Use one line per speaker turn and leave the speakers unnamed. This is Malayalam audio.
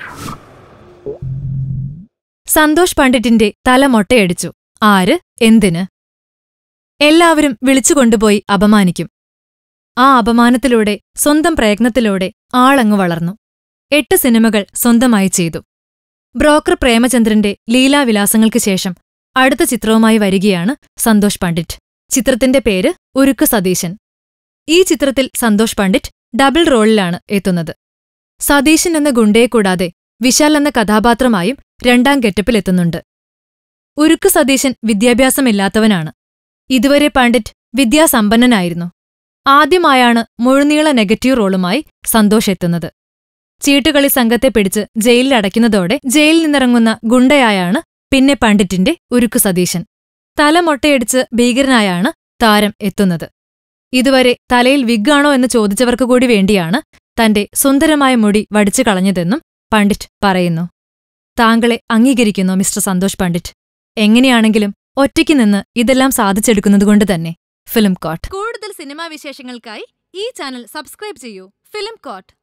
സന്തോഷ് പണ്ഡിറ്റിന്റെ തല മൊട്ടയടിച്ചു ആര് എന്തിന് എല്ലാവരും വിളിച്ചുകൊണ്ടുപോയി അപമാനിക്കും ആ അപമാനത്തിലൂടെ സ്വന്തം പ്രയത്നത്തിലൂടെ ആളങ്ങു വളർന്നു എട്ട് സിനിമകൾ സ്വന്തമായി ചെയ്തു ബ്രോക്കർ പ്രേമചന്ദ്രന്റെ ലീലാവിലാസങ്ങൾക്ക് ശേഷം അടുത്ത ചിത്രവുമായി വരികയാണ് സന്തോഷ് പണ്ഡിറ്റ് ചിത്രത്തിന്റെ പേര് ഉരുക്ക് സതീശൻ ഈ ചിത്രത്തിൽ സന്തോഷ് പണ്ഡിറ്റ് ഡബിൾ റോളിലാണ് എത്തുന്നത് സതീശൻ എന്ന ഗുണ്ടയെ കൂടാതെ വിശാൽ എന്ന കഥാപാത്രമായും രണ്ടാം ഗെറ്റപ്പിലെത്തുന്നുണ്ട് ഉരുക്ക് സതീശൻ വിദ്യാഭ്യാസമില്ലാത്തവനാണ് ഇതുവരെ പണ്ഡിറ്റ് വിദ്യാസമ്പന്നനായിരുന്നു ആദ്യമായാണ് മുഴുനീള നെഗറ്റീവ് റോളുമായി സന്തോഷ് എത്തുന്നത് ചീട്ടുകളി സംഘത്തെ പിടിച്ച് ജയിലിലടയ്ക്കുന്നതോടെ ജയിലിൽ നിന്നിറങ്ങുന്ന ഗുണ്ടയായാണ് പിന്നെ പണ്ഡിറ്റിന്റെ ഉരുക്ക് സതീശൻ തല മൊട്ടയടിച്ച് ഭീകരനായാണ് താരം എത്തുന്നത് ഇതുവരെ തലയിൽ വിഗാണോ എന്ന് ചോദിച്ചവർക്കു കൂടി വേണ്ടിയാണ് തന്റെ സുന്ദരമായ മുടി വടിച്ചു കളഞ്ഞതെന്നും പണ്ഡിറ്റ് പറയുന്നു താങ്കളെ അംഗീകരിക്കുന്നു മിസ്റ്റർ സന്തോഷ് പണ്ഡിറ്റ് എങ്ങനെയാണെങ്കിലും ഒറ്റയ്ക്ക് നിന്ന് ഇതെല്ലാം സാധിച്ചെടുക്കുന്നതുകൊണ്ട് തന്നെ ഫിലിം കോട്ട് കൂടുതൽ സിനിമാ വിശേഷങ്ങൾക്കായി ഈ ചാനൽ സബ്സ്ക്രൈബ് ചെയ്യൂ ഫിലിം കോട്ട്